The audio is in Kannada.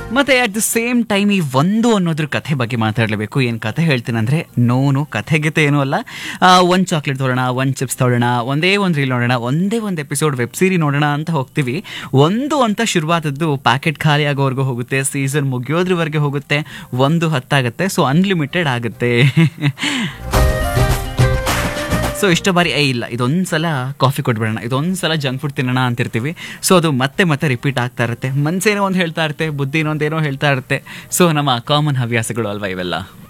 ಮತ್ತೆ ಅಟ್ ದ ಸೇಮ್ ಟೈಮ್ ಈ ಒಂದು ಅನ್ನೋದ್ರ ಕಥೆ ಬಗ್ಗೆ ಮಾತಾಡಲೇಬೇಕು ಏನು ಕಥೆ ಹೇಳ್ತೀನಂದ್ರೆ ನೋನು ಕಥೆಗೆತೆ ಏನೂ ಅಲ್ಲ ಒಂದು ಚಾಕ್ಲೇಟ್ ತೊಗೊಳ್ಳೋಣ ಒಂದು ಚಿಪ್ಸ್ ತೊಗೊಳ್ಳೋಣ ಒಂದೇ ಒಂದು ರೀಲ್ ನೋಡೋಣ ಒಂದೇ ಒಂದು ಎಪಿಸೋಡ್ ವೆಬ್ ಸೀರಿ ನೋಡೋಣ ಅಂತ ಹೋಗ್ತೀವಿ ಒಂದು ಅಂತ ಶುರುವಾದದ್ದು ಪ್ಯಾಕೆಟ್ ಖಾಲಿ ಆಗೋವರೆಗೂ ಹೋಗುತ್ತೆ ಸೀಸನ್ ಮುಗಿಯೋದ್ರವರೆಗೆ ಹೋಗುತ್ತೆ ಒಂದು ಹತ್ತಾಗುತ್ತೆ ಸೊ ಅನ್ಲಿಮಿಟೆಡ್ ಆಗುತ್ತೆ ಸೊ ಇಷ್ಟು ಬಾರಿ ಏ ಇಲ್ಲ ಇದೊಂದು ಸಲ ಕಾಫಿ ಕೊಟ್ಬಿಡೋಣ ಇದೊಂದು ಸಲ ಜಂಕ್ ಫುಡ್ ತಿನ್ನೋಣ ಅಂತಿರ್ತೀವಿ ಸೊ ಅದು ಮತ್ತೆ ಮತ್ತೆ ರಿಪೀಟ್ ಆಗ್ತಾ ಇರುತ್ತೆ ಮನ್ಸೇನೋ ಒಂದು ಹೇಳ್ತಾ ಇರುತ್ತೆ ಬುದ್ಧಿ ಇನ್ನೊಂದೇನೋ ಹೇಳ್ತಾ ಇರುತ್ತೆ ಸೊ ನಮ್ಮ ಕಾಮನ್ ಹವ್ಯಾಸಗಳು ಅಲ್ವಾ ಇವೆಲ್ಲ